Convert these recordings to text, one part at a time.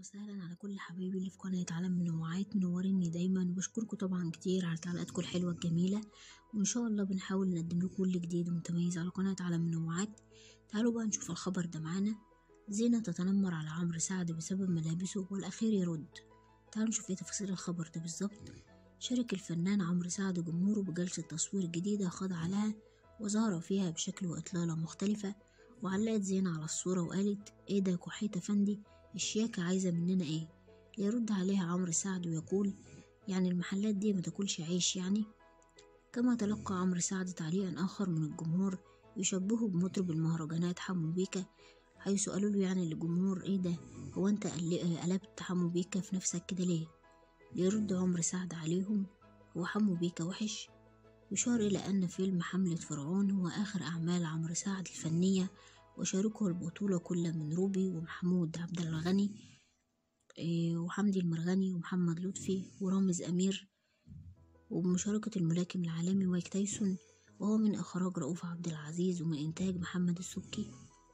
وسهلا على كل حبايبي اللي في قناة عالم منوعات منوريني دايما وبشكركم طبعا كتير على تعليقاتكم الحلوة الجميلة وإن شاء الله بنحاول نقدم لكم كل جديد ومتميز على قناة عالم منوعات تعالوا بقى نشوف الخبر ده معانا زينة تتنمر على عمرو سعد بسبب ملابسه والأخير يرد تعالوا نشوف ايه تفاصيل الخبر ده بالظبط شارك الفنان عمرو سعد جمهوره بجلسة تصوير جديدة خضع لها وظهر فيها بشكل وإطلالة مختلفة وعلقت زينة على الصورة وقالت ايه ده كحيت افندي الشياكة عايزة مننا ايه ليرد عليها عمرو سعد ويقول يعني المحلات دي ما تاكلش عيش يعني كما تلقى عمرو سعد تعليقا آخر من الجمهور يشبهه بمطرب المهرجانات حمو بيكا حيث قالوا له يعني للجمهور ايه ده هو انت قل- قلبت حمو بيكا في نفسك كده ليه ليرد عمرو سعد عليهم هو حمو بيكا وحش يشار إلى أن فيلم حملة فرعون هو آخر أعمال عمرو سعد الفنية وشاركه البطولة كل من روبي ومحمود عبد الغني إيه، وحمدي المرغني ومحمد لطفي ورامز أمير وبمشاركة الملاكم العالمي مايك تايسون وهو من إخراج رؤوف عبد العزيز ومن إنتاج محمد السبكي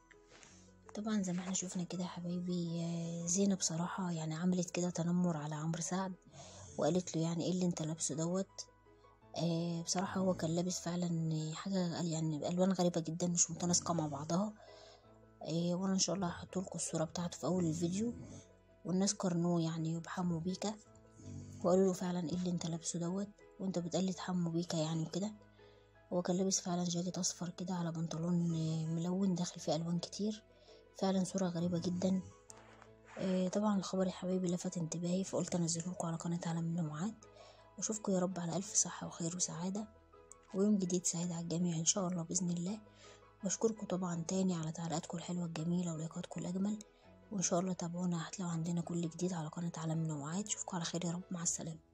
طبعا زي ما احنا شفنا كده يا حبايبي آه، زينة بصراحة يعني عملت كده تنمر على عمرو سعد وقالت له يعني ايه اللي انت لابسه دوت آه بصراحة هو كان لابس فعلا حاجة قال يعني ألوان غريبة جدا مش متناسقة مع بعضها آه وأنا إن شاء الله هحط لكم الصورة بتاعته في أول الفيديو والناس قارنوه يعني بحمو بيكا وقالوا له فعلا ايه اللي انت لابسه دوت وانت بتقلد حمو بيكا يعني وكده هو كان لابس فعلا جاكيت أصفر كده على بنطلون آه، ملون داخل فيه ألوان كتير فعلا صورة غريبة جدا آه، طبعا الخبر يا حبايبي لفت انتباهي فقلت انزلهولكوا على قناة عالم النوعات واشوفكم يا رب على الف صحة وخير وسعادة ويوم جديد سعيد على الجميع ان شاء الله باذن الله واشكركم طبعا تاني على تعليقاتكم الحلوة الجميلة ولايكاتكم الاجمل وان شاء الله تابعونا هتلاقوا عندنا كل جديد على قناة عالم النوعات اشوفكم على خير يا رب مع السلامة